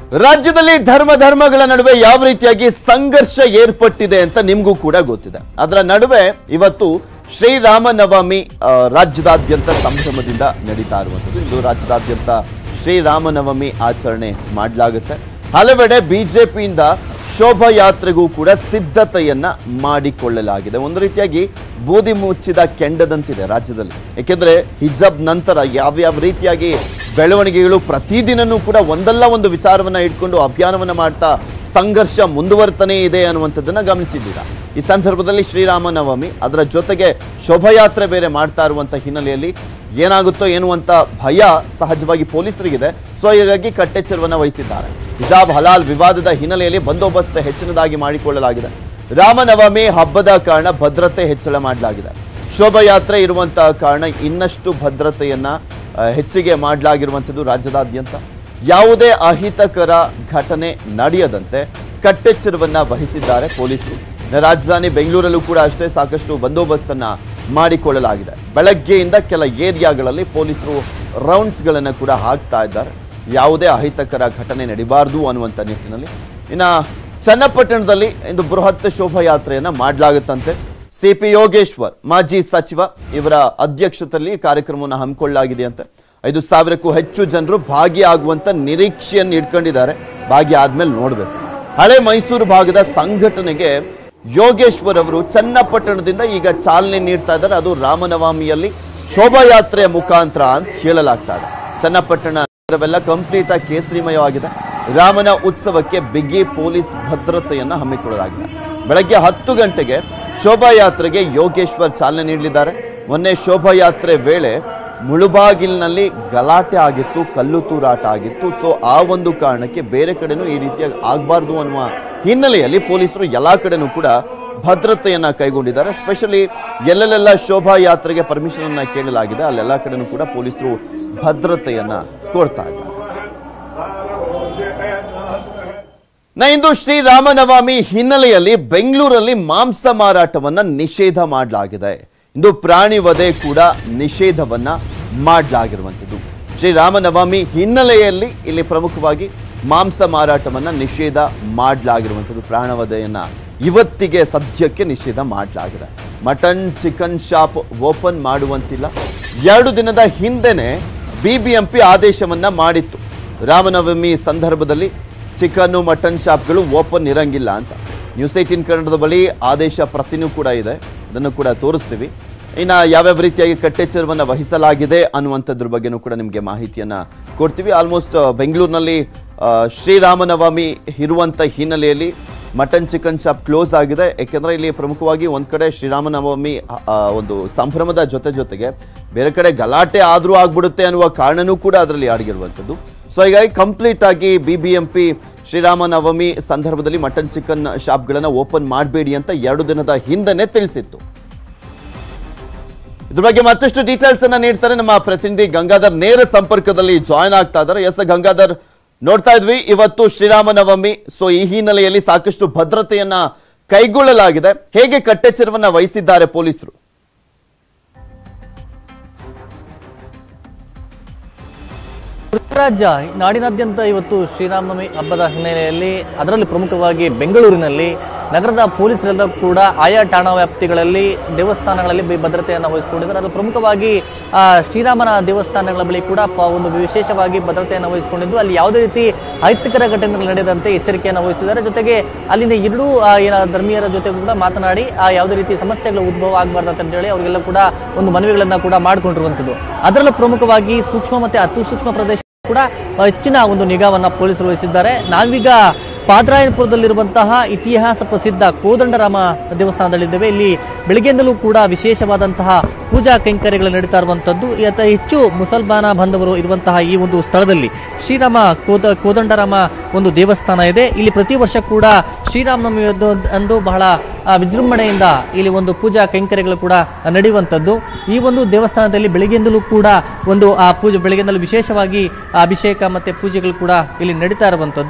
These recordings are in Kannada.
ರಾಜ್ಯದಲ್ಲಿ ಧರ್ಮ ಧರ್ಮಗಳ ನಡುವೆ ಯಾವ ರೀತಿಯಾಗಿ ಸಂಘರ್ಷ ಏರ್ಪಟ್ಟಿದೆ ಅಂತ ನಿಮಗೂ ಕೂಡ ಗೊತ್ತಿದೆ ಅದರ ನಡುವೆ ಇವತ್ತು ಶ್ರೀರಾಮನವಮಿ ಆ, ರಾಜ್ಯದಾದ್ಯಂತ ಸಂಭ್ರಮದಿಂದ ನಡೀತಾ ಇರುವಂಥದ್ದು ಇಂದು ರಾಜ್ಯದಾದ್ಯಂತ ಶ್ರೀರಾಮನವಮಿ ಆಚರಣೆ ಮಾಡಲಾಗುತ್ತೆ ಹಲವೆಡೆ ಬಿಜೆಪಿಯಿಂದ ಶೋಭಾಯಾತ್ರೆಗೂ ಕೂಡ ಸಿದ್ಧತೆಯನ್ನ ಮಾಡಿಕೊಳ್ಳಲಾಗಿದೆ ಒಂದು ರೀತಿಯಾಗಿ ಬೂದಿ ಮುಚ್ಚಿದ ಕೆಂಡದಂತಿದೆ ರಾಜ್ಯದಲ್ಲಿ ಏಕೆಂದ್ರೆ ಹಿಜಾಬ್ ನಂತರ ಯಾವ್ಯಾವ ರೀತಿಯಾಗಿ ಬೆಳವಣಿಗೆಗಳು ಪ್ರತಿದಿನನೂ ಕೂಡ ಒಂದಲ್ಲ ಒಂದು ವಿಚಾರವನ್ನ ಇಟ್ಕೊಂಡು ಅಭಿಯಾನವನ್ನ ಮಾಡ್ತಾ ಸಂಘರ್ಷ ಮುಂದುವರ್ತಾನೆ ಇದೆ ಅನ್ನುವಂಥದ್ದನ್ನ ಗಮನಿಸಿದ್ದೀರಾ ಈ ಸಂದರ್ಭದಲ್ಲಿ ಶ್ರೀರಾಮನವಮಿ ಅದರ ಜೊತೆಗೆ ಶೋಭಾಯಾತ್ರೆ ಬೇರೆ ಮಾಡ್ತಾ ಇರುವಂತ ಹಿನ್ನೆಲೆಯಲ್ಲಿ ಏನಾಗುತ್ತೋ ಎನ್ನುವಂತ ಭಯ ಸಹಜವಾಗಿ ಪೊಲೀಸರಿಗಿದೆ ಸೊ ಹೀಗಾಗಿ ಕಟ್ಟೆಚ್ಚರವನ್ನ ವಹಿಸಿದ್ದಾರೆ ಹಿಜಾಬ್ ಹಲಾಲ್ ವಿವಾದದ ಹಿನ್ನೆಲೆಯಲ್ಲಿ ಬಂದೋಬಸ್ತ್ ಹೆಚ್ಚಿನದಾಗಿ ಮಾಡಿಕೊಳ್ಳಲಾಗಿದೆ ರಾಮನವಮಿ ಹಬ್ಬದ ಕಾರಣ ಭದ್ರತೆ ಹೆಚ್ಚಳ ಮಾಡಲಾಗಿದೆ ಶೋಭಾಯಾತ್ರೆ ಇರುವಂತಹ ಕಾರಣ ಇನ್ನಷ್ಟು ಭದ್ರತೆಯನ್ನ ಆ, ಹೆಚ್ಚಿಗೆ ಮಾಡಲಾಗಿರುವಂಥದ್ದು ರಾಜ್ಯದಾದ್ಯಂತ ಯಾವುದೇ ಅಹಿತಕರ ಘಟನೆ ನಡೆಯದಂತೆ ಕಟ್ಟೆಚ್ಚರವನ್ನ ವಹಿಸಿದ್ದಾರೆ ಪೊಲೀಸರು ಇನ್ನು ರಾಜಧಾನಿ ಬೆಂಗಳೂರಲ್ಲೂ ಕೂಡ ಅಷ್ಟೇ ಸಾಕಷ್ಟು ಬಂದೋಬಸ್ತನ್ನ ಮಾಡಿಕೊಳ್ಳಲಾಗಿದೆ ಬೆಳಗ್ಗೆಯಿಂದ ಕೆಲ ಏರಿಯಾಗಳಲ್ಲಿ ಪೊಲೀಸರು ರೌಂಡ್ಸ್ಗಳನ್ನು ಕೂಡ ಹಾಕ್ತಾ ಇದ್ದಾರೆ ಯಾವುದೇ ಅಹಿತಕರ ಘಟನೆ ನಡಿಬಾರದು ಅನ್ನುವಂಥ ನಿಟ್ಟಿನಲ್ಲಿ ಇನ್ನು ಚನ್ನಪಟ್ಟಣದಲ್ಲಿ ಇಂದು ಬೃಹತ್ ಶೋಭಾಯಾತ್ರೆಯನ್ನ ಮಾಡಲಾಗುತ್ತಂತೆ ಸಿ ಪಿ ಯೋಗೇಶ್ವರ್ ಮಾಜಿ ಸಚಿವ ಇವರ ಅಧ್ಯಕ್ಷತೆಯಲ್ಲಿ ಕಾರ್ಯಕ್ರಮವನ್ನು ಹಮ್ಮಿಕೊಳ್ಳಲಾಗಿದೆ ಅಂತೆ ಐದು ಸಾವಿರಕ್ಕೂ ಹೆಚ್ಚು ಜನರು ಭಾಗಿಯಾಗುವಂತ ನಿರೀಕ್ಷೆಯನ್ನು ಇಟ್ಕೊಂಡಿದ್ದಾರೆ ಭಾಗಿ ಆದ್ಮೇಲೆ ನೋಡ್ಬೇಕು ಹಳೆ ಮೈಸೂರು ಭಾಗದ ಸಂಘಟನೆಗೆ ಯೋಗೇಶ್ವರ್ ಅವರು ಚನ್ನಪಟ್ಟಣದಿಂದ ಈಗ ಚಾಲನೆ ನೀಡ್ತಾ ಇದ್ದಾರೆ ಅದು ರಾಮನವಮಿಯಲ್ಲಿ ಶೋಭಾಯಾತ್ರೆಯ ಮುಖಾಂತರ ಅಂತ ಹೇಳಲಾಗ್ತಾ ಇದೆ ಚನ್ನಪಟ್ಟಣ ನಗರವೆಲ್ಲ ಕಂಪ್ಲೀಟ್ ಆಗಿ ಕೇಸರಿಮಯವಾಗಿದೆ ರಾಮನ ಉತ್ಸವಕ್ಕೆ ಬಿಗಿ ಪೊಲೀಸ್ ಭದ್ರತೆಯನ್ನ ಹಮ್ಮಿಕೊಳ್ಳಲಾಗಿದೆ ಬೆಳಗ್ಗೆ ಹತ್ತು ಗಂಟೆಗೆ ಶೋಭಾಯಾತ್ರೆಗೆ ಯೋಗೇಶ್ವರ್ ಚಾಲನೆ ನೀಡಲಿದ್ದಾರೆ ಮೊನ್ನೆ ಶೋಭಾಯಾತ್ರೆ ವೇಳೆ ಮುಳುಬಾಗಿಲಿನಲ್ಲಿ ಗಲಾಟೆ ಆಗಿತ್ತು ಕಲ್ಲು ತೂರಾಟ ಆಗಿತ್ತು ಸೊ ಆ ಒಂದು ಕಾರಣಕ್ಕೆ ಬೇರೆ ಕಡೆನೂ ಈ ರೀತಿಯಾಗಿ ಆಗಬಾರ್ದು ಅನ್ನುವ ಹಿನ್ನೆಲೆಯಲ್ಲಿ ಪೊಲೀಸರು ಎಲ್ಲಾ ಕಡೆನೂ ಕೂಡ ಭದ್ರತೆಯನ್ನ ಕೈಗೊಂಡಿದ್ದಾರೆ ಸ್ಪೆಷಲಿ ಎಲ್ಲೆಲ್ಲೆಲ್ಲ ಶೋಭಾಯಾತ್ರೆಗೆ ಪರ್ಮಿಷನ್ ಅನ್ನ ಕೇಳಲಾಗಿದೆ ಅಲ್ಲೆಲ್ಲ ಕಡೆನೂ ಕೂಡ ಪೊಲೀಸರು ಭದ್ರತೆಯನ್ನ ಕೊಡ್ತಾ ಇದ್ದಾರೆ ನ ಇಂದು ಶ್ರೀರಾಮನವಮಿ ಹಿನ್ನೆಲೆಯಲ್ಲಿ ಬೆಂಗಳೂರಲ್ಲಿ ಮಾಂಸ ಮಾರಾಟವನ್ನ ನಿಷೇಧ ಮಾಡಲಾಗಿದೆ ಇಂದು ಪ್ರಾಣಿ ವಧೆ ಕೂಡ ನಿಷೇಧವನ್ನ ಮಾಡಲಾಗಿರುವಂಥದ್ದು ಶ್ರೀರಾಮನವಮಿ ಹಿನ್ನೆಲೆಯಲ್ಲಿ ಇಲ್ಲಿ ಪ್ರಮುಖವಾಗಿ ಮಾಂಸ ಮಾರಾಟವನ್ನ ನಿಷೇಧ ಮಾಡಲಾಗಿರುವಂಥದ್ದು ಪ್ರಾಣವಧೆಯನ್ನ ಇವತ್ತಿಗೆ ಸದ್ಯಕ್ಕೆ ನಿಷೇಧ ಮಾಡಲಾಗಿದೆ ಮಟನ್ ಚಿಕನ್ ಶಾಪ್ ಓಪನ್ ಮಾಡುವಂತಿಲ್ಲ ಎರಡು ದಿನದ ಹಿಂದೆನೆ ಬಿಬಿಎಂಪಿ ಆದೇಶವನ್ನ ಮಾಡಿತ್ತು ರಾಮನವಮಿ ಸಂದರ್ಭದಲ್ಲಿ ಚಿಕನ್ನು ಮಟನ್ ಶಾಪ್ಗಳು ಓಪನ್ ಇರಂಗಿಲ್ಲ ಅಂತ ನ್ಯೂಸ್ ಏಟಿನ್ ಕನ್ನಡದ ಬಳಿ ಆದೇಶ ಪ್ರತಿನೂ ಕೂಡ ಇದೆ ಅದನ್ನು ಕೂಡ ತೋರಿಸ್ತೀವಿ ಇನ್ನು ಯಾವ್ಯಾವ ರೀತಿಯಾಗಿ ಕಟ್ಟೆಚ್ಚರವನ್ನು ವಹಿಸಲಾಗಿದೆ ಅನ್ನುವಂಥದ್ರ ಬಗ್ಗೆನೂ ಕೂಡ ನಿಮಗೆ ಮಾಹಿತಿಯನ್ನ ಕೊಡ್ತೀವಿ ಆಲ್ಮೋಸ್ಟ್ ಬೆಂಗಳೂರಿನಲ್ಲಿ ಆ, ಶ್ರೀರಾಮನವಮಿ ಇರುವಂಥ ಹಿನ್ನೆಲೆಯಲ್ಲಿ ಮಟನ್ ಚಿಕನ್ ಶಾಪ್ ಕ್ಲೋಸ್ ಆಗಿದೆ ಯಾಕೆಂದ್ರೆ ಇಲ್ಲಿ ಪ್ರಮುಖವಾಗಿ ಒಂದ್ ಕಡೆ ಶ್ರೀರಾಮನವಮಿ ಆ, ಆ, ಒಂದು ಸಂಭ್ರಮದ ಜೊತೆ ಜೊತೆಗೆ ಬೇರೆ ಕಡೆ ಗಲಾಟೆ ಆದ್ರೂ ಆಗ್ಬಿಡುತ್ತೆ ಅನ್ನುವ ಕಾರಣನೂ ಕೂಡ ಅದರಲ್ಲಿ ಅಡಗಿರುವಂಥದ್ದು ಸೊ ಹೀಗಾಗಿ ಕಂಪ್ಲೀಟ್ ಆಗಿ B B M P Sriramanavami ಸಂದರ್ಭದಲ್ಲಿ ಮಟನ್ ಚಿಕನ್ ಶಾಪ್ಗಳನ್ನು ಓಪನ್ ಮಾಡಬೇಡಿ ಅಂತ ಎರಡು ದಿನದ ಹಿಂದೆನೆ ತಿಳಿಸಿತ್ತು ಇದ್ರ ಬಗ್ಗೆ ಮತ್ತಷ್ಟು ಡೀಟೇಲ್ಸ್ ಅನ್ನ ನೀಡ್ತಾರೆ ನಮ್ಮ ಪ್ರತಿನಿಧಿ ಗಂಗಾಧರ್ ನೇರ ಸಂಪರ್ಕದಲ್ಲಿ ಜಾಯ್ನ್ ಆಗ್ತಾ ಇದ್ದಾರೆ ಎಸ್ ಗಂಗಾಧರ್ ನೋಡ್ತಾ ಇದ್ವಿ ಇವತ್ತು ಶ್ರೀರಾಮನವಮಿ ಸೊ ಈ ಹಿನ್ನೆಲೆಯಲ್ಲಿ ಸಾಕಷ್ಟು ಭದ್ರತೆಯನ್ನ ಕೈಗೊಳ್ಳಲಾಗಿದೆ ಹೇಗೆ ಕಟ್ಟೆಚ್ಚರವನ್ನ ವಹಿಸಿದ್ದಾರೆ ಪೊಲೀಸರು ರಾಜ್ಯ ನಾಡಿನಾದ್ಯಂತ ಇವತ್ತು ಶ್ರೀರಾಮನವಮಿ ಹಬ್ಬದ ಹಿನ್ನೆಲೆಯಲ್ಲಿ ಅದರಲ್ಲಿ ಪ್ರಮುಖವಾಗಿ ಬೆಂಗಳೂರಿನಲ್ಲಿ ನಗರದ ಪೊಲೀಸರೆಲ್ಲ ಕೂಡ ಆಯಾ ಠಾಣಾ ವ್ಯಾಪ್ತಿಗಳಲ್ಲಿ ದೇವಸ್ಥಾನಗಳಲ್ಲಿ ಬಿ- ಭದ್ರತೆಯನ್ನು ವಹಿಸಿಕೊಂಡಿದ್ದಾರೆ ಅದು ಪ್ರಮುಖವಾಗಿ ಆ, ಶ್ರೀರಾಮನ ದೇವಸ್ಥಾನಗಳ ಬಳಿ ಕೂಡ ಪ- ಒಂದು ವಿಶೇಷವಾಗಿ ಭದ್ರತೆಯನ್ನು ವಹಿಸಿಕೊಂಡಿದ್ದು ಅಲ್ಲಿ ಯಾವುದೇ ರೀತಿ ಅಹಿತಕರ ಘಟನೆಗಳು ನಡೆಯದಂತೆ ಎಚ್ಚರಿಕೆಯನ್ನು ವಹಿಸಿದ್ದಾರೆ ಜೊತೆಗೆ ಅಲ್ಲಿನ ಎರಡೂ ಆ, ಏನ ಧರ್ಮೀಯರ ಜೊತೆ ಕೂಡ ಮಾತನಾಡಿ ಆ ಯಾವುದೇ ರೀತಿ ಸಮಸ್ಯೆಗಳ ಉದ್ಭವ ಆಗಬಾರ್ದು ಅಂತ ಹೇಳಿ ಅವರಿಗೆಲ್ಲ ಕೂಡ ಒಂದು ಮನವಿಗಳನ್ನ ಕೂಡ ಮಾಡಿಕೊಂಡಿರುವಂಥದ್ದು ಅದರಲ್ಲೂ ಪ್ರಮುಖವಾಗಿ ಸೂಕ್ಷ್ಮ ಮತ್ತೆ ಅತಿ ಸೂಕ್ಷ್ಮ ಪ್ರದೇಶ ಕೂಡ ಹೆಚ್ಚಿನ ಒಂದು ನಿಗಾವನ್ನ ಪೊಲೀಸರು ವಹಿಸಿದ್ದಾರೆ ನಾವೀಗ ಪಾದ್ರಾಯನಪುರದಲ್ಲಿರುವಂತಹ ಇತಿಹಾಸ ಪ್ರಸಿದ್ಧ ಕೋದಂಡರಾಮ ದೇವಸ್ಥಾನದಲ್ಲಿದ್ದೇವೆ ಇಲ್ಲಿ ಬೆಳಗ್ಗೆಯಿಂದಲೂ ಕೂಡ ವಿಶೇಷವಾದಂತಹ ಪೂಜಾ ಕೈಂಕರ್ಯಗಳು ನಡೀತಾ ಇರುವಂಥದ್ದು ಅತಿ ಹೆಚ್ಚು ಮುಸಲ್ಮಾನ ಬಾಂಧವರು ಇರುವಂತಹ ಈ ಒಂದು ಸ್ಥಳದಲ್ಲಿ ಶ್ರೀರಾಮ ಕೋದ ಕೋದಂಡರಾಮ ಒಂದು ದೇವಸ್ಥಾನ ಇದೆ ಇಲ್ಲಿ ಪ್ರತಿ ವರ್ಷ ಕೂಡ ಶ್ರೀರಾಮನವಮಿ ಅಂದು- ಅಂದು ಬಹಳ ಆ, ವಿಜೃಂಭಣೆಯಿಂದ ಇಲ್ಲಿ ಒಂದು ಪೂಜಾ ಕೈಂಕರ್ಯಗಳು ಕೂಡ ನಡೆಯುವಂಥದ್ದು ಈ ಒಂದು ದೇವಸ್ಥಾನದಲ್ಲಿ ಬೆಳಗ್ಗೆಯಿಂದಲೂ ಕೂಡ ಒಂದು ಆ ಪೂಜೆ ಬೆಳಗ್ಗೆಯಿಂದಲೂ ವಿಶೇಷವಾಗಿ ಆ ಅಭಿಷೇಕ ಮತ್ತೆ ಪೂಜೆಗಳು ಕೂಡ ಇಲ್ಲಿ ನಡೀತಾ ಇರುವಂಥದ್ದು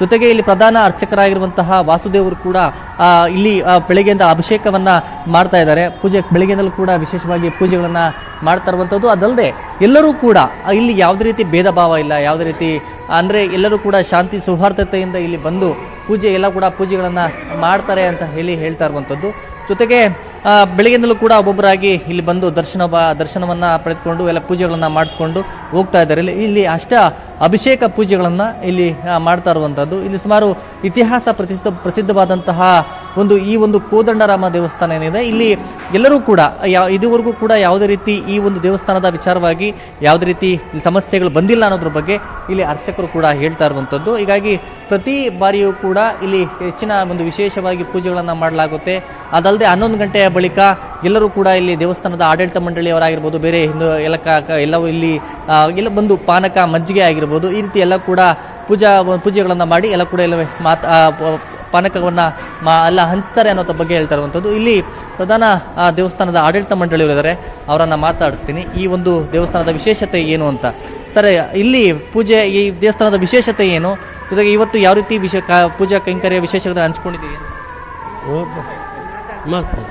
ಜೊತೆಗೆ ಇಲ್ಲಿ ಪ್ರಧಾನ ಅರ್ಚಕರಾಗಿರುವಂತಹ ವಾಸುದೇವರು ಕೂಡ ಆ, ಇಲ್ಲಿ ಆ, ಬೆಳಗ್ಗೆಯಿಂದ ಅಭಿಷೇಕವನ್ನ ಮಾಡ್ತಾ ಇದ್ದಾರೆ ಪೂಜೆ ಬೆಳಗ್ಗೆಯಿಂದಲೂ ಕೂಡ ವಿಶೇಷವಾಗಿ ಪೂಜೆಗಳನ್ನ ಮಾಡ್ತಾ ಇರುವಂಥದ್ದು ಅದಲ್ಲದೆ ಎಲ್ಲರೂ ಕೂಡ ಆ, ಇಲ್ಲಿ ಯಾವುದೇ ರೀತಿ ಭೇದ ಭಾವ ಇಲ್ಲ ಯಾವುದೇ ರೀತಿ ಅಂದರೆ ಎಲ್ಲರೂ ಕೂಡ ಶಾಂತಿ ಸೌಹಾರ್ದತೆಯಿಂದ ಇಲ್ಲಿ ಬಂದು ಪೂಜೆ ಎಲ್ಲ ಕೂಡ ಪೂಜೆಗಳನ್ನು ಮಾಡ್ತಾರೆ ಅಂತ ಹೇಳಿ ಹೇಳ್ತಾ ಇರುವಂಥದ್ದು ಜೊತೆಗೆ ಆ, ಬೆಳಗ್ಗೆಯಿಂದಲೂ ಕೂಡ ಒಬ್ಬೊಬ್ಬರಾಗಿ ಇಲ್ಲಿ ಬಂದು ದರ್ಶನ ಬ ದರ್ಶನವನ್ನು ಪಡೆದುಕೊಂಡು ಎಲ್ಲ ಪೂಜೆಗಳನ್ನು ಮಾಡಿಸ್ಕೊಂಡು ಹೋಗ್ತಾ ಇದ್ದಾರೆ ಇಲ್ಲಿ ಇಲ್ಲಿ ಅಷ್ಟ ಅಭಿಷೇಕ ಪೂಜೆಗಳನ್ನು ಇಲ್ಲಿ ಆ, ಮಾಡ್ತಾ ಇರುವಂಥದ್ದು ಇಲ್ಲಿ ಸುಮಾರು ಇತಿಹಾಸ ಪ್ರತಿಷ್ಠ ಪ್ರಸಿದ್ಧವಾದಂತಹ ಒಂದು ಈ ಒಂದು ಕೋದಂಡರಾಮ ದೇವಸ್ಥಾನ ಏನಿದೆ ಇಲ್ಲಿ ಎಲ್ಲರೂ ಕೂಡ ಯಾ ಇದುವರೆಗೂ ಕೂಡ ಯಾವುದೇ ರೀತಿ ಈ ಒಂದು ದೇವಸ್ಥಾನದ ವಿಚಾರವಾಗಿ ಯಾವುದೇ ರೀತಿ ಇಲ್ಲಿ ಸಮಸ್ಯೆಗಳು ಬಂದಿಲ್ಲ ಅನ್ನೋದ್ರ ಬಗ್ಗೆ ಇಲ್ಲಿ ಅರ್ಚಕರು ಕೂಡ ಹೇಳ್ತಾ ಇರುವಂಥದ್ದು ಹೀಗಾಗಿ ಪ್ರತಿ ಬಾರಿಯೂ ಕೂಡ ಇಲ್ಲಿ ಹೆಚ್ಚಿನ ಒಂದು ವಿಶೇಷವಾಗಿ ಪೂಜೆಗಳನ್ನು ಮಾಡಲಾಗುತ್ತೆ ಅದಲ್ಲದೆ ಹನ್ನೊಂದು ಗಂಟೆಯ ಬಳಿಕ ಎಲ್ಲರೂ ಕೂಡ ಇಲ್ಲಿ ದೇವಸ್ಥಾನದ ಆಡಳಿತ ಮಂಡಳಿಯವರಾಗಿರ್ಬೋದು ಬೇರೆ ಹಿಂದೂ ಎಲ್ಲ ಕ ಕ- ಎಲ್ಲವೂ ಇಲ್ಲಿ ಆ, ಎಲ್ಲ ಬಂದು ಪಾನಕ ಮಜ್ಜಿಗೆ ಆಗಿರ್ಬೋದು ಈ ರೀತಿ ಎಲ್ಲ ಕೂಡ ಪೂಜಾ ಪೂಜೆಗಳನ್ನು ಮಾಡಿ ಎಲ್ಲ ಕೂಡ ಎಲ್ಲ ಮಾತ್ ಆ, ಪ- ಪಾನಕವನ್ನು ಮಾ ಎಲ್ಲ ಹಂಚ್ತಾರೆ ಅನ್ನೋದ್ರ ಬಗ್ಗೆ ಹೇಳ್ತಾ ಇರುವಂಥದ್ದು ಇಲ್ಲಿ ಪ್ರಧಾನ ಆ, ದೇವಸ್ಥಾನದ ಆಡಳಿತ ಮಂಡಳಿಯವರು ಇದ್ದಾರೆ ಅವರನ್ನು ಮಾತಾಡಿಸ್ತೀನಿ ಈ ಒಂದು ದೇವಸ್ಥಾನದ ವಿಶೇಷತೆ ಏನು ಅಂತ ಸರ್ ಇಲ್ಲಿ ಪೂಜೆ ಈ ದೇವಸ್ಥಾನದ ವಿಶೇಷತೆ ಏನು ಜೊತೆಗೆ ಇವತ್ತು ಯಾವ ರೀತಿ ವಿಶೇ ಕಾ- ಪೂಜಾ ಕೈಂಕರ್ಯ ವಿಶೇಷತೆ ಹಂಚ್ಕೊಂಡಿದ್ದೀವಿ ಮಾಡ್ತಾರೆ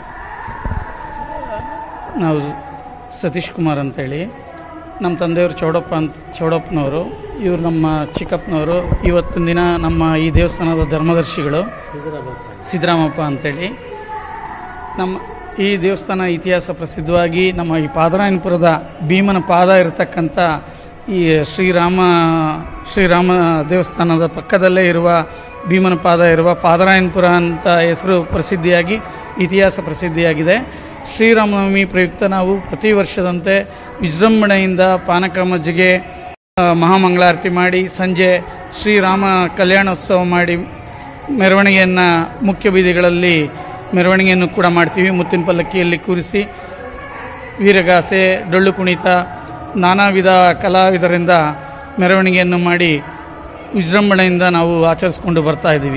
ನಾವು ಸತೀಶ್ ಕುಮಾರ್ ಅಂತೇಳಿ ನಮ್ಮ ತಂದೆಯವರು ಚೌಡಪ್ಪ ಅಂತ ಚೌಡಪ್ಪನವರು ಇವರು ನಮ್ಮ ಚಿಕ್ಕಪ್ಪನವರು ಇವತ್ತಿನ ದಿನ ನಮ್ಮ ಈ ದೇವಸ್ಥಾನದ ಧರ್ಮದರ್ಶಿಗಳು ಸಿದ್ದರಾಮಪ್ಪ ಅಂತೇಳಿ ನಮ್ಮ ಈ ದೇವಸ್ಥಾನ ಇತಿಹಾಸ ಪ್ರಸಿದ್ಧವಾಗಿ ನಮ್ಮ ಈ ಪಾದರಾಯನಪುರದ ಭೀಮನ ಪಾದ ಇರತಕ್ಕಂಥ ಈ ಶ್ರೀರಾಮ ಶ್ರೀರಾಮ ದೇವಸ್ಥಾನದ ಪಕ್ಕದಲ್ಲೇ ಇರುವ ಭೀಮನ ಪಾದ ಇರುವ ಪಾದರಾಯನಪುರ ಅಂತ ಹೆಸರು ಪ್ರಸಿದ್ಧಿಯಾಗಿ ಇತಿಹಾಸ ಪ್ರಸಿದ್ಧಿಯಾಗಿದೆ ಶ್ರೀರಾಮನವಮಿ ಪ್ರಯುಕ್ತ ನಾವು ಪ್ರತಿ ವರ್ಷದಂತೆ ವಿಜೃಂಭಣೆಯಿಂದ ಪಾನಕ ಮಜ್ಜಿಗೆ ಆ, ಮಹಾಮಂಗಳಾರತಿ ಮಾಡಿ ಸಂಜೆ ಶ್ರೀರಾಮ ಕಲ್ಯಾಣೋತ್ಸವ ಮಾಡಿ ಮೆರವಣಿಗೆಯನ್ನು ಮುಖ್ಯ ಬೀದಿಗಳಲ್ಲಿ ಮೆರವಣಿಗೆಯನ್ನು ಕೂಡ ಮಾಡ್ತೀವಿ ಮುತ್ತಿನ ಪಲ್ಲಕ್ಕಿಯಲ್ಲಿ ಕೂರಿಸಿ ವೀರಗಾಸೆ ಡೊಳ್ಳು ಕುಣಿತ ನಾನಾ ವಿಧ ಕಲಾವಿದರಿಂದ ಮೆರವಣಿಗೆಯನ್ನು ಮಾಡಿ ವಿಜೃಂಭಣೆಯಿಂದ ನಾವು ಆಚರಿಸ್ಕೊಂಡು ಬರ್ತಾ ಇದ್ದೀವಿ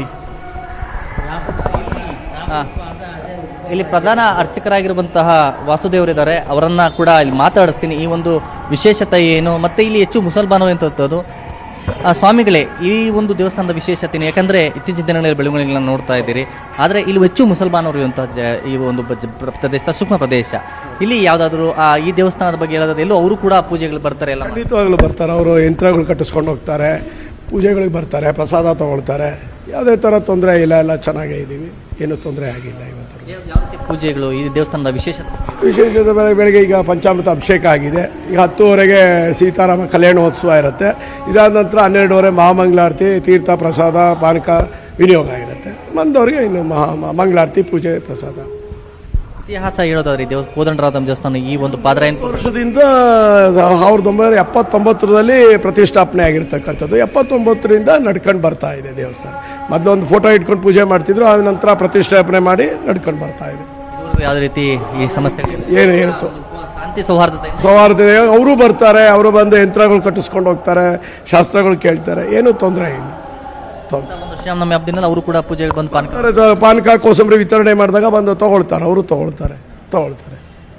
ಆ, ಇಲ್ಲಿ ಪ್ರಧಾನ ಅರ್ಚಕರಾಗಿರುವಂತಹ ವಾಸುದೇವರಿದ್ದಾರೆ ಅವರನ್ನ ಕೂಡ ಇಲ್ಲಿ ಮಾತಾಡಿಸ್ತೀನಿ ಈ ಒಂದು ವಿಶೇಷತೆ ಏನು ಮತ್ತೆ ಇಲ್ಲಿ ಹೆಚ್ಚು ಮುಸಲ್ಮಾನರು ಅಂತದ್ದು ಆ, ಸ್ವಾಮಿಗಳೇ ಈ ಒಂದು ದೇವಸ್ಥಾನದ ವಿಶೇಷತೆ ಏನು? ಯಾಕಂದ್ರೆ ಇತ್ತೀಚಿನ ದಿನಗಳಲ್ಲಿ ಬೆಳವಣಿಗೆಗಳನ್ನ ನೋಡ್ತಾ ಇದ್ದೀರಿ ಆದರೆ ಇಲ್ಲಿ ಹೆಚ್ಚು ಮುಸಲ್ಮಾನರು ಇರುವಂತಹ ಜ- ಈ ಒಂದು ಬಜ್- ಪ್ರ- ಪ್ರದೇಶ ಸೂಕ್ಷ್ಮ ಪ್ರದೇಶ ಇಲ್ಲಿ ಯಾವುದಾದ್ರೂ ಆ ಈ ದೇವಸ್ಥಾನದ ಬಗ್ಗೆ ಹೇಳೋದಾದ್ರೆ ಎಲ್ಲೂ ಅವರು ಕೂಡ ಪೂಜೆಗಳು ಬರ್ತಾರೆ ಎಲ್ಲ ಮಾಡಿ. ಖಂಡಿತವಾಗ್ಲೂ ಬರ್ತಾರೆ ಅವರು ಯಂತ್ರಗಳು ಕಟ್ಟಿಸ್ಕೊಂಡು ಹೋಗ್ತಾರೆ ಪೂಜೆಗಳಿಗೆ ಬರ್ತಾರೆ ಪ್ರಸಾದ ತಗೊಳ್ತಾರೆ ಯಾವುದೇ ಥರ ತೊಂದರೆ ಇಲ್ಲ ಎಲ್ಲ ಚೆನ್ನಾಗೇ ಇದ್ದೀವಿ ಏನೂ ತೊಂದರೆ ಆಗಿಲ್ಲ ಇವತ್ತು ಯಾವ ಯಾವ ರೀತಿ ಪೂಜೆಗಳು ಈ ದೇವಸ್ಥಾನದ ವಿಶೇಷತೆ ವಿಶೇಷತೆ ಬೆಳಗ್ಗೆ ಬೆಳಗ್ಗೆ ಈಗ ಪಂಚಾಮೃತ ಅಭಿಷೇಕ ಆಗಿದೆ ಈಗ ಹತ್ತುವರೆಗೆ ಸೀತಾರಾಮ ಕಲ್ಯಾಣೋತ್ಸವ ಇರುತ್ತೆ ಇದಾದ ನಂತರ ಹನ್ನೆರಡುವರೆ ಮಹಾಮಂಗಳಾರತಿ ತೀರ್ಥ ಪ್ರಸಾದ ಪಾನಕ ವಿನಿಯೋಗ ಇರುತ್ತೆ ಬಂದವರಿಗೆ ಇನ್ನು ಮಹಾ ಮ- ಮಂಗಳಾರತಿ ಪೂಜೆ ಪ್ರಸಾದ ಇತಿಹಾಸ ಹೇಳೋದಾದ್ರೆ ಈ ದೇವ ಕೋದಂಡರಾಮ ದೇವಸ್ಥಾನ ಈ ಒಂದು ಪಾದರಾಯನ ವರ್ಷದಿಂದ ಸಾವಿರದ ಒಂಬೈನೂರ ಎಪ್ಪತ್ತೊಂಬತ್ತರಲ್ಲಿ ಪ್ರತಿಷ್ಠಾಪನೆ ಆಗಿರ್ತಕ್ಕಂಥದ್ದು ಎಪ್ಪತ್ತೊಂಬತ್ತರಿಂದ ನಡ್ಕೊಂಡು ಬರ್ತಾ ಇದೆ ದೇವಸ್ಥಾನ ಮೊದಲು ಒಂದು ಫೋಟೋ ಇಟ್ಕೊಂಡು ಪೂಜೆ ಮಾಡ್ತಿದ್ರು ಆದ ನಂತರ ಪ್ರತಿಷ್ಠಾಪನೆ ಮಾಡಿ ನಡ್ಕೊಂಡು ಬರ್ತಾ ಇದೆ ಇದುವರೆಗೂ ಯಾವುದೇ ರೀತಿ ಈ ಸಮಸ್ಯೆಗಳಿಲ್ಲ ಏನು ಏನು ತೊ- ಶಾಂತಿ ಸೌಹಾರ್ದತೆ ಸೌಹಾರ್ದ ಅವರು ಬರ್ತಾರೆ ಅವರು ಬಂದು ಯಂತ್ರಗಳು ಕಟ್ಟಿಸ್ಕೊಂಡು ಹೋಗ್ತಾರೆ ಶಾಸ್ತ್ರಗಳು ಕೇಳ್ತಾರೆ ಏನೂ ತೊಂದರೆ ಇಲ್ಲ ತೊಂದ್ರೆ ಒಂದು ಶ್ರೀರಾಮನವಮಿ ಹಬ್ಬದಿಂದ ಅವರು ಕೂಡ ಪೂಜೆಗೆ ಬಂದು ಪಾನಕ ಅವ್ರು ಪಾನಕ ಕೋಸಂಬರಿ ವಿತರಣೆ ಮಾಡಿದಾಗ ಬಂದು ತಗೊಳ್ತಾರೆ ಅವರು ತಗೊಳ್ತಾರೆ ತಗೊಳ್ತಾರೆ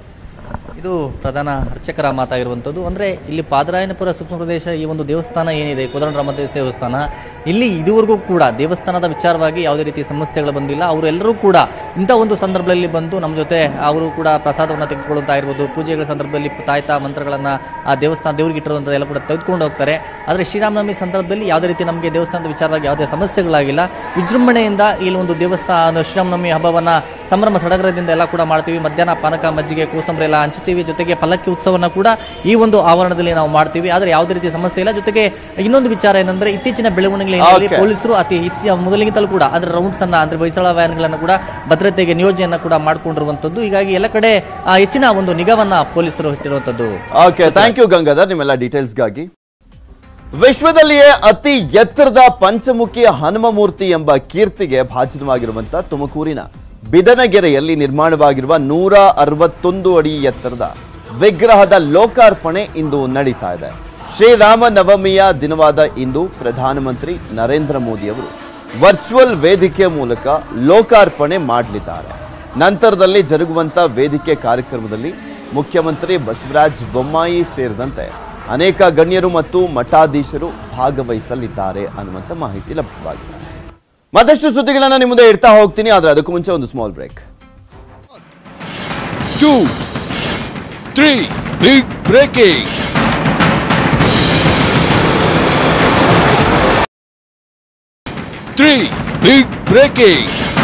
ಇದು ಪ್ರಧಾನ ಅರ್ಚಕರ ಮಾತಾಗಿರುವಂಥದ್ದು ಅಂದರೆ ಇಲ್ಲಿ ಪಾದರಾಯನಪುರ ಸೂಕ್ಷ್ಮ ಪ್ರದೇಶ ಈ ಒಂದು ದೇವಸ್ಥಾನ ಏನಿದೆ ಕೋದಂಡರಾಮ ದೇವಸ್ಥಾನ ಇಲ್ಲಿ ಇದುವರೆಗೂ ಕೂಡ ದೇವಸ್ಥಾನದ ವಿಚಾರವಾಗಿ ಯಾವುದೇ ರೀತಿ ಸಮಸ್ಯೆಗಳು ಬಂದಿಲ್ಲ ಅವರೆಲ್ಲರೂ ಕೂಡ ಇಂಥ ಒಂದು ಸಂದರ್ಭದಲ್ಲಿ ಬಂದು ನಮ್ಮ ಜೊತೆ ಅವರು ಕೂಡ ಪ್ರಸಾದವನ್ನು ತೆಗೆದುಕೊಳ್ಳುತ್ತಾ ಇರ್ಬೋದು ಪೂಜೆಗಳ ಸಂದರ್ಭದಲ್ಲಿ ತಾಯ್ತಾ ಮಂತ್ರಗಳನ್ನು ಆ ದೇವಸ್ಥಾನ ದೇವ್ರಿಗೆ ಇಟ್ಟಿರುವಂಥ ಎಲ್ಲ ಕೂಡ ತೆಗೆದುಕೊಂಡು ಹೋಗ್ತಾರೆ ಆದರೆ ಶ್ರೀರಾಮನವಮಿ ಸಂದರ್ಭದಲ್ಲಿ ಯಾವುದೇ ರೀತಿ ನಮಗೆ ದೇವಸ್ಥಾನದ ವಿಚಾರವಾಗಿ ಯಾವುದೇ ಸಮಸ್ಯೆಗಳಾಗಿಲ್ಲ ವಿಜೃಂಭಣೆಯಿಂದ ಇಲ್ಲಿ ಒಂದು ದೇವಸ್ಥಾನ ಶ್ರೀರಾಮನವಮಿ ಹಬ್ಬವನ್ನು ಸಂಭ್ರಮ ಸಡಗರದಿಂದ ಎಲ್ಲ ಕೂಡ ಮಾಡ್ತೀವಿ ಮಧ್ಯಾಹ್ನ ಪಾನಕ ಮಜ್ಜಿಗೆ ಕೋಸಂಬರಿ ಎಲ್ಲ ಹಂಚ್ತೀವಿ ಜೊತೆಗೆ ಪಲ್ಲಕ್ಕಿ ಉತ್ಸವನ ಕೂಡ ಈ ಒಂದು ಆವರಣದಲ್ಲಿ ನಾವು ಮಾಡ್ತೀವಿ ಆದರೆ ಯಾವುದೇ ರೀತಿ ಸಮಸ್ಯೆ ಇಲ್ಲ ಜೊತೆಗೆ ಇನ್ನೊಂದು ವಿಚಾರ ಏನಂದ್ರೆ ಇತ್ತೀಚಿನ ಬೆಳವಣಿಗೆ Okay. ಪೊಲೀಸರು ಅತಿ ಇತ್ತಿ ಮೊದಲಿಗಿಂತಲೂ ಕೂಡ ಅದರ ರೌಂಡ್ಸ್ ಅನ್ನ ಅಂದ್ರೆ ಹೊಯ್ಸಳ ವ್ಯಾನ್ಗಳನ್ನು ಕೂಡ ಭದ್ರತೆಗೆ ನಿಯೋಜನೆಯನ್ನ ಕೂಡ ಮಾಡ್ಕೊಂಡಿರುವಂತದ್ದು ಹೀಗಾಗಿ ಎಲ್ಲ ಕಡೆ ಆ, ಹೆಚ್ಚಿನ ಒಂದು ನಿಗಾವನ್ನ ಪೊಲೀಸರು ಇಟ್ಟಿರುವಂತದ್ದು ಓಕೆ ಥ್ಯಾಂಕ್ ಯು ಗಂಗಾಧರ್ ನಿಮ್ಮೆಲ್ಲ ಡೀಟೇಲ್ಸ್ಗಾಗಿ ವಿಶ್ವದಲ್ಲಿಯೇ ಅತಿ ಎತ್ತರದ ಪಂಚಮುಖಿ ಹನುಮ ಮೂರ್ತಿ ಎಂಬ ಕೀರ್ತಿಗೆ ಭಾಜನವಾಗಿರುವಂತ ತುಮಕೂರಿನ ಬಿದನಗೆರೆಯಲ್ಲಿ ನಿರ್ಮಾಣವಾಗಿರುವ ನೂರ ಅರವತ್ತೊಂದು ಅಡಿ ಎತ್ತರದ ವಿಗ್ರಹದ ಲೋಕಾರ್ಪಣೆ ಇಂದು ನಡೀತಾ ಇದೆ ಶ್ರೀರಾಮ ನವಮಿಯ ದಿನವಾದ ಇಂದು ಪ್ರಧಾನಮಂತ್ರಿ ನರೇಂದ್ರ ಮೋದಿ ಅವರು ವರ್ಚುವಲ್ ವೇದಿಕೆ ಮೂಲಕ ಲೋಕಾರ್ಪಣೆ ಮಾಡಲಿದ್ದಾರೆ ನಂತರದಲ್ಲಿ ಜರುಗುವಂತ ವೇದಿಕೆ ಕಾರ್ಯಕ್ರಮದಲ್ಲಿ ಮುಖ್ಯಮಂತ್ರಿ ಬಸವರಾಜ ಬೊಮ್ಮಾಯಿ ಸೇರಿದಂತೆ ಅನೇಕ ಗಣ್ಯರು ಮತ್ತು ಮಠಾಧೀಶರು ಭಾಗವಹಿಸಲಿದ್ದಾರೆ ಅನ್ನುವಂಥ ಮಾಹಿತಿ ಲಭ್ಯವಾಗಿದೆ ಮತ್ತಷ್ಟು ಸುದ್ದಿಗಳನ್ನ ನಿಮ್ಮ ಮುಂದೆ ಇಡ್ತಾ ಹೋಗ್ತೀನಿ ಆದ್ರೆ ಅದಕ್ಕೂ ಮುಂಚೆ ಒಂದು small break two, three, big breaking. Three, big breaking.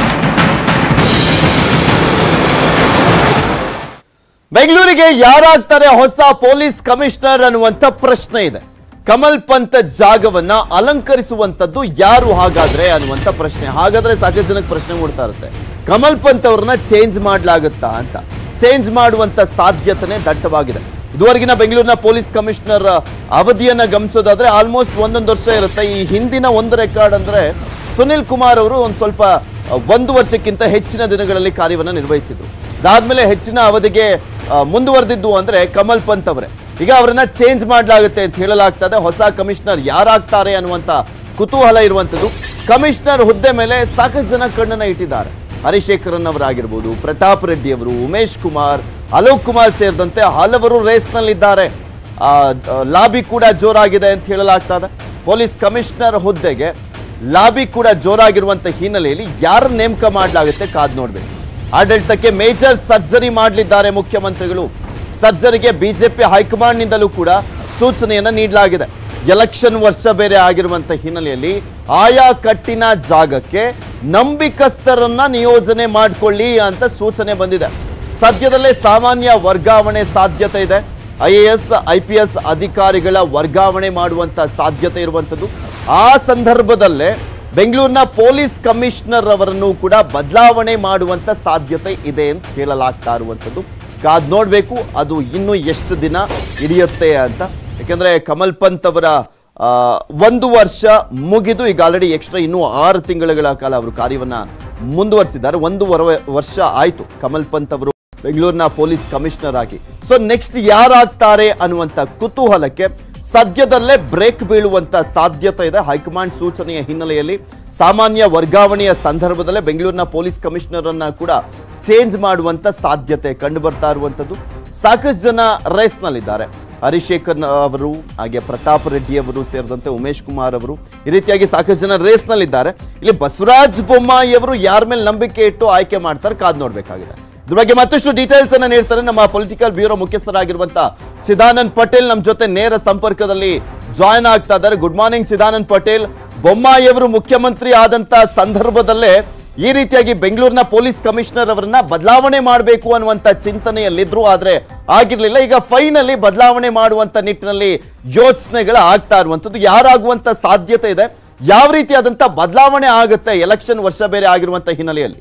ಬೆಂಗಳೂರಿಗೆ ಯಾರಾಗ್ತಾರೆ ಹೊಸ ಪೊಲೀಸ್ ಕಮಿಷನರ್ ಅನ್ನುವಂಥ ಪ್ರಶ್ನೆ ಇದೆ ಕಮಲ್ ಪಂತ್ ಜಾಗವನ್ನ ಅಲಂಕರಿಸುವಂತದ್ದು ಯಾರು ಹಾಗಾದ್ರೆ ಅನ್ನುವಂಥ ಪ್ರಶ್ನೆ ಹಾಗಾದ್ರೆ ಸಾಕಷ್ಟು ಜನಕ್ಕೆ ಪ್ರಶ್ನೆ ಮೂಡ್ತಾ ಇರುತ್ತೆ ಕಮಲ್ ಪಂತ್ ಅವ್ರನ್ನ ಚೇಂಜ್ ಮಾಡ್ಲಾಗುತ್ತಾ ಅಂತ ಚೇಂಜ್ ಮಾಡುವಂತ ಸಾಧ್ಯತೆನೇ ದಟ್ಟವಾಗಿದೆ ಇದುವರೆಗಿನ ಬೆಂಗಳೂರಿನ ಪೊಲೀಸ್ ಕಮಿಷನರ್ ಅವಧಿಯನ್ನ ಗಮನಿಸೋದಾದ್ರೆ ಆಲ್ಮೋಸ್ಟ್ ಒಂದೊಂದು ವರ್ಷ ಇರುತ್ತೆ ಈ ಹಿಂದಿನ ಒಂದು ರೆಕಾರ್ಡ್ ಅಂದ್ರೆ ಸುನಿಲ್ ಕುಮಾರ್ ಅವರು ಒಂದು ಸ್ವಲ್ಪ ಅಹ್, ಒಂದು ವರ್ಷಕ್ಕಿಂತ ಹೆಚ್ಚಿನ ದಿನಗಳಲ್ಲಿ ಕಾರ್ಯವನ್ನ ನಿರ್ವಹಿಸಿದ್ರು ಅದಾದ್ಮೇಲೆ ಹೆಚ್ಚಿನ ಅವಧಿಗೆ ಆ, ಮುಂದುವರೆದಿದ್ದು ಅಂದ್ರೆ ಕಮಲ್ ಪಂತ್ ಅವರೇ ಈಗ ಅವರನ್ನ ಚೇಂಜ್ ಮಾಡಲಾಗುತ್ತೆ ಅಂತ ಹೇಳಲಾಗ್ತದೆ ಹೊಸ ಕಮಿಷನರ್ ಯಾರಾಗ್ತಾರೆ ಅನ್ನುವಂತ ಕುತೂಹಲ ಇರುವಂತದ್ದು ಕಮಿಷನರ್ ಹುದ್ದೆ ಮೇಲೆ ಸಾಕಷ್ಟು ಜನ ಕಣ್ಣನ್ನ ಇಟ್ಟಿದ್ದಾರೆ ಹರಿಶೇಖರನ್ ಅವರಾಗಿರ್ಬೋದು ಪ್ರತಾಪ್ ರೆಡ್ಡಿ ಅವರು ಉಮೇಶ್ ಕುಮಾರ್ ಅಲೋಕ್ ಕುಮಾರ್ ಸೇರಿದಂತೆ ಹಲವರು ರೇಸ್ನಲ್ಲಿದ್ದಾರೆ ಆ, ಆ, ಲಾಬಿ ಕೂಡ ಜೋರಾಗಿದೆ ಅಂತ ಹೇಳಲಾಗ್ತದೆ ಪೊಲೀಸ್ ಕಮಿಷನರ್ ಹುದ್ದೆಗೆ ಲಾಬಿ ಕೂಡ ಜೋರಾಗಿರುವಂತ ಹಿನ್ನೆಲೆಯಲ್ಲಿ ಯಾರ ನೇಮಕ ಮಾಡಲಾಗುತ್ತೆ ಕಾದ್ ನೋಡ್ಬೇಕು ಆಡಳಿತಕ್ಕೆ ಮೇಜರ್ ಸರ್ಜರಿ ಮಾಡಲಿದ್ದಾರೆ ಮುಖ್ಯಮಂತ್ರಿಗಳು ಸರ್ಜರಿಗೆ ಬಿಜೆಪಿ ಹೈಕಮಾಂಡ್ನಿಂದಲೂ ಕೂಡ ಸೂಚನೆಯನ್ನ ನೀಡಲಾಗಿದೆ ಎಲೆಕ್ಷನ್ ವರ್ಷ ಬೇರೆ ಆಗಿರುವಂತ ಹಿನ್ನೆಲೆಯಲ್ಲಿ ಆಯಾ ಕಟ್ಟಿನ ಜಾಗಕ್ಕೆ ನಂಬಿಕಸ್ಥರನ್ನ ನಿಯೋಜನೆ ಮಾಡಿಕೊಳ್ಳಿ ಅಂತ ಸೂಚನೆ ಬಂದಿದೆ ಸದ್ಯದಲ್ಲೇ ಸಾಮಾನ್ಯ ವರ್ಗಾವಣೆ ಸಾಧ್ಯತೆ ಇದೆ I A S I P S ಅಧಿಕಾರಿಗಳ ವರ್ಗಾವಣೆ ಮಾಡುವಂತ ಸಾಧ್ಯತೆ ಇರುವಂತದ್ದು ಆ ಸಂದರ್ಭದಲ್ಲೇ ಬೆಂಗಳೂರಿನ ಪೊಲೀಸ್ ಕಮಿಷನರ್ ಅವರನ್ನು ಕೂಡ ಬದಲಾವಣೆ ಮಾಡುವಂತ ಸಾಧ್ಯತೆ ಇದೆ ಅಂತ ಹೇಳಲಾಗ್ತಾ ಇರುವಂತದ್ದು ಕಾದ್ ನೋಡ್ಬೇಕು ಅದು ಇನ್ನು ಎಷ್ಟು ದಿನ ಹಿಡಿಯುತ್ತೆ ಅಂತ ಯಾಕಂದ್ರೆ ಕಮಲ್ ಪಂತ್ ಅವರ ಆ, ಒಂದು ವರ್ಷ ಮುಗಿದು ಈಗ ಆಲ್ರೆಡಿ ಎಕ್ಸ್ಟ್ರಾ ಇನ್ನೂ ಆರು ತಿಂಗಳುಗಳ ಕಾಲ ಅವರು ಕಾರ್ಯವನ್ನ ಮುಂದುವರಿಸಿದ್ದಾರೆ ಒಂದೂವರೆ ವರ್ಷ ಆಯ್ತು ಕಮಲ್ ಪಂತ್ ಅವರು ಬೆಂಗಳೂರಿನ ಪೊಲೀಸ್ ಕಮಿಷನರ್ ಆಗಿ ಸೊ ನೆಕ್ಸ್ಟ್ ಯಾರಾಗ್ತಾರೆ ಅನ್ನುವಂತ ಕುತೂಹಲಕ್ಕೆ ಸದ್ಯದಲ್ಲೇ ಬ್ರೇಕ್ ಬೀಳುವಂತ ಸಾಧ್ಯತೆ ಇದೆ ಹೈಕಮಾಂಡ್ ಸೂಚನೆಯ ಹಿನ್ನೆಲೆಯಲ್ಲಿ ಸಾಮಾನ್ಯ ವರ್ಗಾವಣೆಯ ಸಂದರ್ಭದಲ್ಲೇ ಬೆಂಗಳೂರಿನ ಪೊಲೀಸ್ ಕಮಿಷನರ್ ಅನ್ನ ಕೂಡ ಚೇಂಜ್ ಮಾಡುವಂತ ಸಾಧ್ಯತೆ ಕಂಡು ಬರ್ತಾ ಇರುವಂತದ್ದು ಸಾಕಷ್ಟು ಜನ ರೇಸ್ನಲ್ಲಿದ್ದಾರೆ ಹರಿಶೇಖರ್ ಅವರು ಹಾಗೆ ಪ್ರತಾಪ್ ರೆಡ್ಡಿ ಅವರು ಸೇರಿದಂತೆ ಉಮೇಶ್ ಕುಮಾರ್ ಅವರು ಈ ರೀತಿಯಾಗಿ ಸಾಕಷ್ಟು ಜನ ರೇಸ್ನಲ್ಲಿದ್ದಾರೆ ಇಲ್ಲಿ ಬಸವರಾಜ್ ಬೊಮ್ಮಾಯಿ ಅವರು ಯಾರ ಮೇಲೆ ನಂಬಿಕೆ ಇಟ್ಟು ಆಯ್ಕೆ ಮಾಡ್ತಾರೆ ಕಾದ್ ನೋಡ್ಬೇಕಾಗಿದೆ ಇದ್ರ ಬಗ್ಗೆ ಮತ್ತಷ್ಟು ಡೀಟೇಲ್ಸ್ ಅನ್ನ ನೀಡ್ತಾರೆ ನಮ್ಮ ಪೊಲಿಟಿಕಲ್ ಬ್ಯೂರೋ ಮುಖ್ಯಸ್ಥರಾಗಿರುವಂತ ಚಿದಾನಂದ್ ಪಟೇಲ್ ನಮ್ಮ ಜೊತೆ ನೇರ ಸಂಪರ್ಕದಲ್ಲಿ ಜಾಯ್ನ್ ಆಗ್ತಾ ಇದ್ದಾರೆ ಗುಡ್ ಮಾರ್ನಿಂಗ್ ಚಿದಾನಂದ್ ಪಟೇಲ್ ಬೊಮ್ಮಾಯಿ ಅವರು ಮುಖ್ಯಮಂತ್ರಿ ಆದಂತ ಸಂದರ್ಭದಲ್ಲೇ ಈ ರೀತಿಯಾಗಿ ಬೆಂಗಳೂರಿನ ಪೊಲೀಸ್ ಕಮಿಷನರ್ ಅವರನ್ನ ಬದಲಾವಣೆ ಮಾಡಬೇಕು ಅನ್ನುವಂತ ಚಿಂತನೆಯಲ್ಲಿದ್ರು ಆದ್ರೆ ಆಗಿರ್ಲಿಲ್ಲ ಈಗ ಫೈನಲಿ ಬದಲಾವಣೆ ಮಾಡುವಂತ ನಿಟ್ಟಿನಲ್ಲಿ ಯೋಚನೆಗಳು ಆಗ್ತಾ ಇರುವಂತದ್ದು ಯಾರಾಗುವಂತ ಸಾಧ್ಯತೆ ಇದೆ ಯಾವ ರೀತಿಯಾದಂತ ಬದಲಾವಣೆ ಆಗುತ್ತೆ ಎಲೆಕ್ಷನ್ ವರ್ಷ ಬೇರೆ ಆಗಿರುವಂತ ಹಿನ್ನೆಲೆಯಲ್ಲಿ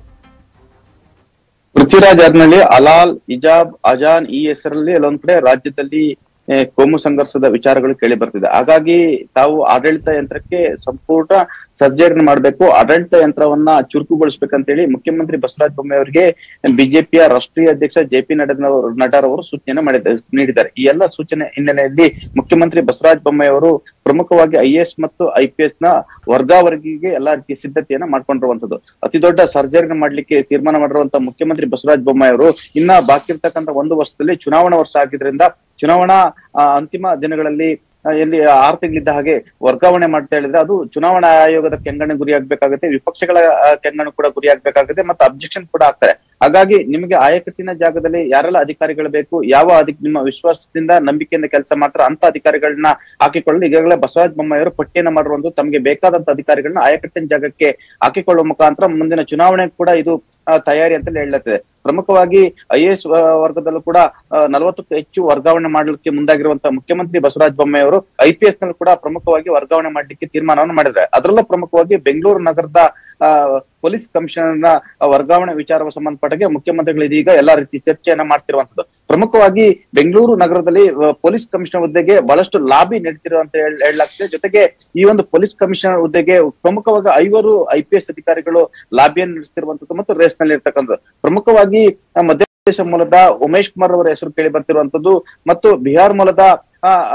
ಪೃಥ್ವಿರಾಜ್ ಅರ್ನಳ್ಳಿ ಅಲಾಲ್ ಇಜಾಬ್ ಅಜಾನ್ ಈ ಹೆಸರಲ್ಲಿ ಎಲ್ಲೊಂದ್ ಕಡೆ ರಾಜ್ಯದಲ್ಲಿ ಆ, ಕೋಮು ಸಂಘರ್ಷದ ವಿಚಾರಗಳು ಕೇಳಿ ಬರ್ತಿದೆ ಹಾಗಾಗಿ ತಾವು ಆಡಳಿತ ಯಂತ್ರಕ್ಕೆ ಸಂಪೂರ್ಣ ಸರ್ಜರಿ ಮಾಡಬೇಕು ಆಡಳಿತ ಯಂತ್ರವನ್ನ ಚುರುಕುಗೊಳಿಸ್ಬೇಕಂತೇಳಿ ಮುಖ್ಯಮಂತ್ರಿ ಬಸವರಾಜ ಬೊಮ್ಮಾಯಿ ಅವರಿಗೆ ಬಿಜೆಪಿಯ ರಾಷ್ಟ್ರೀಯ ಅಧ್ಯಕ್ಷ ಜೆ ಪಿ ನಡ್ಡಾ ಅವರು ಸೂಚನೆ ಮಾಡಿದ್ದಾರೆ ನೀಡಿದ್ದಾರೆ ಈ ಎಲ್ಲ ಸೂಚನೆ ಹಿನ್ನೆಲೆಯಲ್ಲಿ ಮುಖ್ಯಮಂತ್ರಿ ಬಸವರಾಜ ಬೊಮ್ಮಾಯಿ ಅವರು ಪ್ರಮುಖವಾಗಿ ಐ ಎಸ್ ಮತ್ತು ಐ ಪಿ ಎಸ್ ನ ವರ್ಗಾವಣೆಗೆ ಎಲ್ಲಾ ರೀತಿಯ ಸಿದ್ಧತೆಯನ್ನ ಮಾಡ್ಕೊಂಡಿರುವಂತದ್ದು ಅತಿ ದೊಡ್ಡ ಸರ್ಜರಿ ಮಾಡ್ಲಿಕ್ಕೆ ತೀರ್ಮಾನ ಮಾಡಿರುವಂತ ಮುಖ್ಯಮಂತ್ರಿ ಬಸವರಾಜ ಬೊಮ್ಮಾಯಿ ಅವರು ಇನ್ನ ಬಾಕಿ ಇರ್ತಕ್ಕಂಥ ಒಂದು ವರ್ಷದಲ್ಲಿ ಚುನಾವಣಾ ವರ್ಷ ಆಗಿದ್ರಿಂದ ಚುನಾವಣಾ ಆ, ಅಂತಿಮ ದಿನಗಳಲ್ಲಿ ಆ, ಎಲ್ಲಿ ಆರು ತಿಂಗಳಿದ್ದ ಹಾಗೆ ವರ್ಗಾವಣೆ ಮಾಡ್ತಾ ಹೇಳಿದ್ರೆ ಅದು ಚುನಾವಣಾ ಆಯೋಗದ ಕೆಂಗಣೆ ಗುರಿಯಾಗಬೇಕಾಗುತ್ತೆ ವಿಪಕ್ಷಗಳ ಆ, ಕೆಂಗಣೆ ಕೂಡ ಗುರಿಯಾಗಬೇಕಾಗುತ್ತೆ ಮತ್ತು ಅಬ್ಜೆಕ್ಷನ್ ಕೂಡ ಆಗ್ತಾರೆ ಹಾಗಾಗಿ ನಿಮಗೆ ಆಯಕಟ್ಟಿನ ಜಾಗದಲ್ಲಿ ಯಾರೆಲ್ಲ ಅಧಿಕಾರಿಗಳು ಬೇಕು ಯಾವ ಅಧಿ ನಿಮ್ಮ ವಿಶ್ವಾಸದಿಂದ ನಂಬಿಕೆಯಿಂದ ಕೆಲಸ ಮಾಡ್ತಾರೆ ಅಂತ ಅಧಿಕಾರಿಗಳನ್ನ ಹಾಕಿಕೊಳ್ಳಲು ಈಗಾಗಲೇ ಬಸವರಾಜ ಬೊಮ್ಮಾಯಿ ಅವರು ಪಟ್ಟಿಯನ್ನ ಮಾಡಿರುವಂತ ತಮಗೆ ಬೇಕಾದಂತ ಅಧಿಕಾರಿಗಳನ್ನ ಆಯಕಟ್ಟಿನ ಜಾಗಕ್ಕೆ ಹಾಕಿಕೊಳ್ಳುವ ಮುಖಾಂತರ ಮುಂದಿನ ಚುನಾವಣೆ ಕೂಡ ಇದು ಆ, ತಯಾರಿ ಅಂತ ಹೇಳಲಾಗ್ತದೆ ಪ್ರಮುಖವಾಗಿ ಐ ಎಸ್ ವರ್ಗದಲ್ಲೂ ಕೂಡ ನಲವತ್ತಕ್ಕೂ ಹೆಚ್ಚು ವರ್ಗಾವಣೆ ಮಾಡಲಿಕ್ಕೆ ಮುಂದಾಗಿರುವಂತಹ ಮುಖ್ಯಮಂತ್ರಿ ಬಸವರಾಜ ಬೊಮ್ಮಾಯಿ ಅವರು ಐ ಪಿ ಎಸ್ ನಲ್ಲಿ ಕೂಡ ಪ್ರಮುಖವಾಗಿ ವರ್ಗಾವಣೆ ಮಾಡಲಿಕ್ಕೆ ತೀರ್ಮಾನವನ್ನು ಮಾಡಿದ್ದಾರೆ ಅದರಲ್ಲೂ ಪ್ರಮುಖವಾಗಿ ಬೆಂಗಳೂರು ನಗರದ ಆ, ಪೊಲೀಸ್ ಕಮಿಷನರ್ ನ ವರ್ಗಾವಣೆ ವಿಚಾರ ಸಂಬಂಧಪಟ್ಟಾಗೆ ಮುಖ್ಯಮಂತ್ರಿಗಳು ಇದೀಗ ಎಲ್ಲಾ ರೀತಿ ಚರ್ಚೆಯನ್ನ ಮಾಡ್ತಿರುವಂತದ್ದು ಪ್ರಮುಖವಾಗಿ ಬೆಂಗಳೂರು ನಗರದಲ್ಲಿ ಆ, ಪೊಲೀಸ್ ಕಮಿಷನರ್ ಹುದ್ದೆಗೆ ಬಹಳಷ್ಟು ಲಾಬಿ ನಡೀತಿರುವಂತ ಹೇಳ- ಹೇಳಲಾಗ್ತದೆ ಜೊತೆಗೆ ಈ ಒಂದು ಪೊಲೀಸ್ ಕಮಿಷನರ್ ಹುದ್ದೆಗೆ ಪ್ರಮುಖವಾಗಿ ಐವರು ಐ ಪಿ ಎಸ್ ಅಧಿಕಾರಿಗಳು ಲಾಬಿಯನ್ನು ನಡೆಸ್ತಿರುವಂತದ್ದು ಮತ್ತು ರೇಸ್ ನಲ್ಲಿ ಇರ್ತಕ್ಕಂಥದ್ದು ಪ್ರಮುಖವಾಗಿ ಆ, ಮಧ್ಯಪ್ರದೇಶ ಮೂಲದ ಉಮೇಶ್ ಕುಮಾರ್ ಅವರ ಹೆಸರು ಕೇಳಿ ಬರ್ತಿರುವಂತದ್ದು ಮತ್ತು ಬಿಹಾರ್ ಮೂಲದ ಆ, ಆ,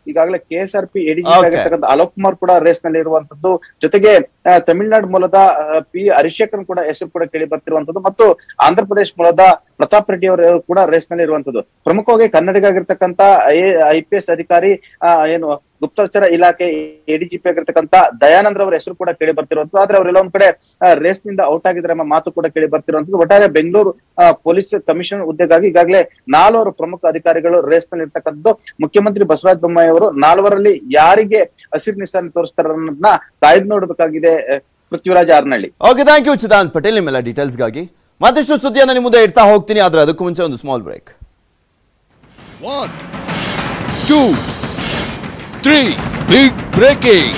ಈಗಾಗಲೇ K S R P Okay. ADGP ಆಗಿರ್ತಕ್ಕಂಥ ಅಲೋಕ್ ಕುಮಾರ್ ಕೂಡ ರೇಸ್ ನಲ್ಲಿ ಇರುವಂತದ್ದು ಜೊತೆಗೆ ಆ, ತಮಿಳುನಾಡು ಮೂಲದ ಆ, ಪಿ ಹರಿಶೇಖರ್ ಕೂಡ ಹೆಸರು ಕೂಡ ಕೇಳಿ ಬರ್ತಿರುವಂತದ್ದು ಮತ್ತು ಆಂಧ್ರ ಪ್ರದೇಶ ಮೂಲದ ಪ್ರತಾಪ್ ರೆಡ್ಡಿ ಅವರು ಕೂಡ ರೇಸ್ ನಲ್ಲಿ ಇರುವಂತದ್ದು ಪ್ರಮುಖವಾಗಿ ಕನ್ನಡಿಗ ಆಗಿರ್ತಕ್ಕಂಥ ಐ ಪಿ ಎಸ್ ಅಧಿಕಾರಿ ಆ, ಏನು ಗುಪ್ತಚರ ಇಲಾಖೆ ಎಡಿಜಿಪಿ ಆಗಿರ್ತಕ್ಕಂಥ ದಯಾನಂದ್ರ ಅವರ ಹೆಸರು ಕೂಡ ಕೇಳಿ ಬರ್ತಿರುವಂತದ್ದು ಆದ್ರೆ ಅವರೆಲ್ಲ ಒಂದ್ ಕಡೆ ರೇಸ್ ನಿಂದ ಔಟ್ ಆಗಿದ್ರೆ ಎಂಬ ಮಾತು ಕೂಡ ಕೇಳಿ ಬರ್ತಿರುವಂತದ್ದು ಒಟ್ಟಾರೆ ಬೆಂಗಳೂರು ಆ, ಪೊಲೀಸ್ ಕಮಿಷನರ್ ಹುದ್ದೆಗಾಗಿ ಈಗಾಗಲೇ ನಾಲ್ವರು ಪ್ರಮುಖ ಅಧಿಕಾರಿಗಳು ರೇಸ್ ನಲ್ಲಿ ಇರ್ತಕ್ಕಂಥದ್ದು ಮುಖ್ಯಮಂತ್ರಿ ಬಸವರಾಜ ಬೊಮ್ಮಾಯಿ ಅವರು ನಾಲ್ವರಲ್ಲಿ ಯಾರಿಗೆ ಹಸಿರು ನಿಶಾನೆ ತೋರಿಸ್ತಾರೆ ಅನ್ನೋದನ್ನ ಕಾಯ್ದು ನೋಡಬೇಕಾಗಿದೆ ಆ, Prithviraj Arnalli okay thank you Chidanand Patel ನಿಮ್ಮೆಲ್ಲ ಡೀಟೇಲ್ಸ್ಗಾಗಿ ಮತ್ತಷ್ಟು ಸುದ್ದಿಯನ್ನು ನಿಮ್ಮ ಮುಂದೆ ಇಡ್ತಾ ಹೋಗ್ತೀನಿ ಆದ್ರೆ ಅದಕ್ಕೂ ಮುಂಚೆ ಒಂದು small break One, two, three. Big breaking.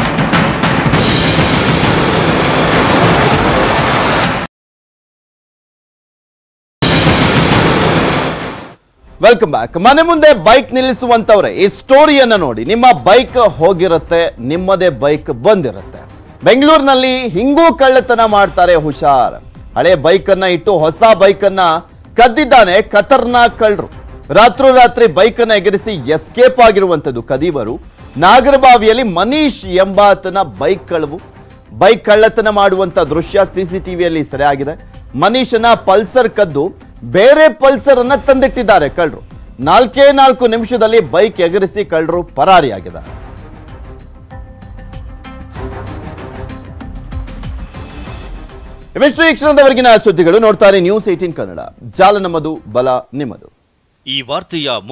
Welcome back ಮನೆ ಮುಂದೆ ಬೈಕ್ ನಿಲ್ಲಿಸುವಂತವ್ರೆ ಈ ಸ್ಟೋರಿಯನ್ನ ನೋಡಿ ನಿಮ್ಮ ಬೈಕ್ ಹೋಗಿರುತ್ತೆ ನಿಮ್ಮದೇ ಬೈಕ್ ಬಂದಿರುತ್ತೆ ಬೆಂಗಳೂರಿನಲ್ಲಿ ಹಿಂಗೂ ಕಳ್ಳತನ ಮಾಡ್ತಾರೆ ಹುಷಾರ್ ಹಳೆ ಬೈಕ್ ಅನ್ನ ಇಟ್ಟು ಹೊಸ ಬೈಕ್ ಅನ್ನ ಕದ್ದಿದ್ದಾನೆ ಖತರ್ನಾಕ್ ಕಳ್ಳರು ರಾತ್ರೋರಾತ್ರಿ ಬೈಕ್ ಅನ್ನ ಎಗರಿಸಿ ಎಸ್ಕೇಪ್ ಆಗಿರುವಂತದ್ದು ಕದೀಬರು ನಾಗರಬಾವಿಯಲ್ಲಿ ಮನೀಶ್ ಎಂಬಾತನ ಬೈಕ್ ಕಳವು ಬೈಕ್ ಕಳ್ಳತನ ಮಾಡುವಂತ ದೃಶ್ಯ ಸಿಸಿಟಿವಿಯಲ್ಲಿ ಸೆರೆಯಾಗಿದೆ ಮನೀಶನ ಪಲ್ಸರ್ ಕದ್ದು ಬೇರೆ ಪಲ್ಸರ್ ಅನ್ನ ತಂದಿಟ್ಟಿದ್ದಾರೆ ಕಳ್ಳರು ನಾಲ್ಕೇ ನಾಲ್ಕು ನಿಮಿಷದಲ್ಲಿ ಬೈಕ್ ಎಗರಿಸಿ ಕಳ್ಳರು ಪರಾರಿಯಾಗಿದ್ದಾರೆ ಇವಿಷ್ಟು ಈ ಕ್ಷಣದವರೆಗಿನ ಸುದ್ದಿಗಳು ನೋಡ್ತಾರೆ ನ್ಯೂಸ್ ಏಟೀನ್ ಕನ್ನಡ ಜಾಲ ನಮ್ಮದು ಬಲ ನಿಮ್ಮದು ಈ ವಾರ್ತೆಯ